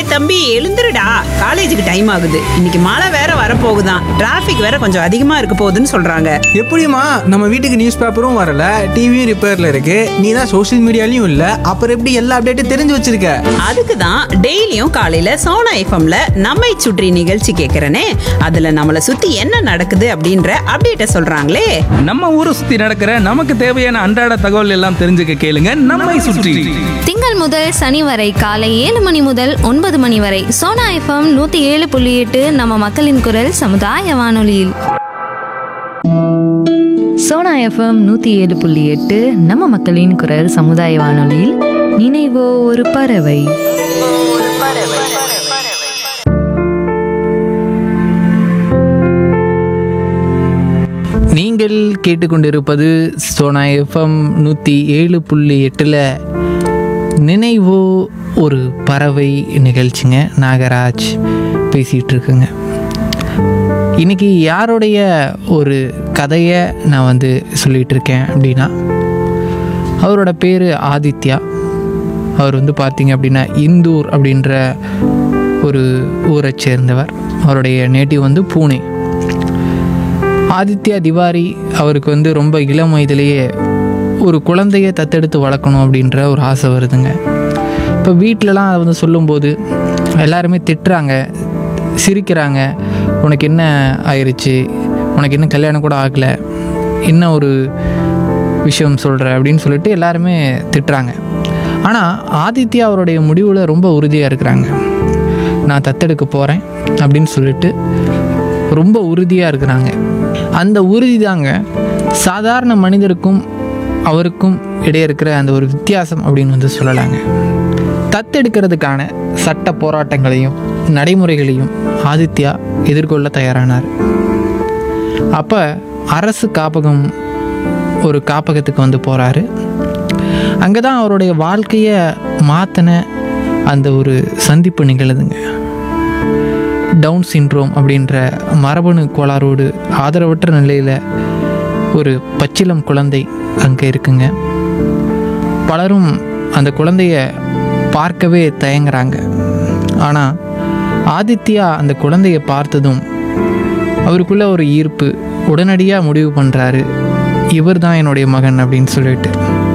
டேய் தம்பி எழுந்துருடா காலேஜுக்கு டைம் ஆகுது இன்னைக்கு மழை வேற வரப்போகுதான் டிராஃபிக் வேற கொஞ்சம் அதிகமா இருக்க போகுதுன்னு சொல்றாங்க எப்படிம்மா நம்ம வீட்டுக்கு நியூஸ் பேப்பரும் வரல டிவியும் ரிப்பேர்ல இருக்கு நீ தான் சோஷியல் மீடியாலையும் இல்ல அப்புறம் எப்படி எல்லா அப்டேட்டும் தெரிஞ்சு வச்சிருக்க அதுக்கு தான் டெய்லியும் காலையில சோனா எஃப்எம்ல நம்மை சுற்றி நிகழ்ச்சி கேட்கறனே அதுல நம்மள சுத்தி என்ன நடக்குது அப்படின்ற அப்டேட்ட சொல்றாங்களே நம்ம ஊரை சுத்தி நடக்கிற நமக்கு தேவையான அன்றாட தகவல் எல்லாம் தெரிஞ்சுக்க கேளுங்க நம்மை சுற்றி திங்கள் முதல் சனி வரை காலை ஏழு மணி முதல் ஒன்பது மணி வரை சோனா எஃப்எம் நூத்தி ஏழு புள்ளி எட்டு நம்ம மக்களின் குரல் சமுதாய வானொலியில் சோனா எஃப்எம் நூற்றி ஏழு புள்ளி எட்டு நம்ம மக்களின் குரல் சமுதாய வானொலியில் நினைவோ ஒரு பறவை நீங்கள் கேட்டுக்கொண்டிருப்பது சோனா எஃப்எம் நூற்றி ஏழு புள்ளி எட்டில் நினைவோ ஒரு பறவை நிகழ்ச்சிங்க நாகராஜ் பேசிகிட்டு இருக்குங்க இன்னைக்கு யாருடைய ஒரு கதையை நான் வந்து சொல்லிகிட்டு இருக்கேன் அப்படின்னா அவரோட பேர் ஆதித்யா அவர் வந்து பார்த்தீங்க அப்படின்னா இந்தூர் அப்படின்ற ஒரு ஊரை சேர்ந்தவர் அவருடைய நேட்டிவ் வந்து பூனே ஆதித்யா திவாரி அவருக்கு வந்து ரொம்ப இளம் வயதிலேயே ஒரு குழந்தைய தத்தெடுத்து வளர்க்கணும் அப்படின்ற ஒரு ஆசை வருதுங்க இப்போ வீட்டிலலாம் அதை வந்து சொல்லும்போது எல்லாருமே திட்டுறாங்க சிரிக்கிறாங்க உனக்கு என்ன ஆயிருச்சு உனக்கு இன்னும் கல்யாணம் கூட ஆகலை என்ன ஒரு விஷயம் சொல்கிற அப்படின்னு சொல்லிட்டு எல்லாருமே திட்டுறாங்க ஆனால் ஆதித்யா அவருடைய முடிவில் ரொம்ப உறுதியாக இருக்கிறாங்க நான் தத்தெடுக்க போகிறேன் அப்படின்னு சொல்லிட்டு ரொம்ப உறுதியாக இருக்கிறாங்க அந்த உறுதி தாங்க சாதாரண மனிதருக்கும் அவருக்கும் இடையே இருக்கிற அந்த ஒரு வித்தியாசம் அப்படின்னு வந்து சொல்லலாங்க தத்தெடுக்கிறதுக்கான சட்ட போராட்டங்களையும் நடைமுறைகளையும் ஆதித்யா எதிர்கொள்ள தயாரானார் அப்போ அரசு காப்பகம் ஒரு காப்பகத்துக்கு வந்து போகிறாரு அங்கே தான் அவருடைய வாழ்க்கையை மாற்றின அந்த ஒரு சந்திப்பு நிகழுதுங்க டவுன் சிண்ட்ரோம் அப்படின்ற மரபணு கோளாறோடு ஆதரவற்ற நிலையில் ஒரு பச்சிலம் குழந்தை அங்கே இருக்குங்க பலரும் அந்த குழந்தைய பார்க்கவே தயங்குறாங்க ஆனால் ஆதித்யா அந்த குழந்தைய பார்த்ததும் அவருக்குள்ள ஒரு ஈர்ப்பு உடனடியாக முடிவு பண்ணுறாரு இவர் தான் என்னுடைய மகன் அப்படின்னு சொல்லிட்டு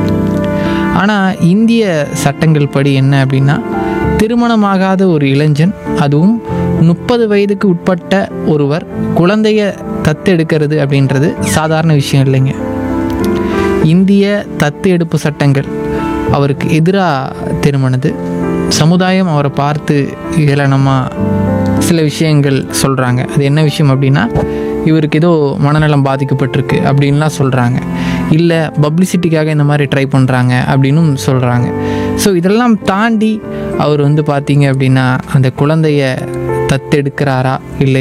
ஆனால் இந்திய சட்டங்கள் படி என்ன அப்படின்னா திருமணமாகாத ஒரு இளைஞன் அதுவும் முப்பது வயதுக்கு உட்பட்ட ஒருவர் குழந்தைய தத்தெடுக்கிறது அப்படின்றது சாதாரண விஷயம் இல்லைங்க இந்திய தத்து எடுப்பு சட்டங்கள் அவருக்கு எதிராக திருமணது சமுதாயம் அவரை பார்த்து ஏளனமாக சில விஷயங்கள் சொல்கிறாங்க அது என்ன விஷயம் அப்படின்னா இவருக்கு ஏதோ மனநலம் பாதிக்கப்பட்டிருக்கு அப்படின்லாம் சொல்கிறாங்க இல்லை பப்ளிசிட்டிக்காக இந்த மாதிரி ட்ரை பண்ணுறாங்க அப்படின்னும் சொல்கிறாங்க ஸோ இதெல்லாம் தாண்டி அவர் வந்து பார்த்தீங்க அப்படின்னா அந்த குழந்தைய தத்தெடுக்கிறாரா இல்லை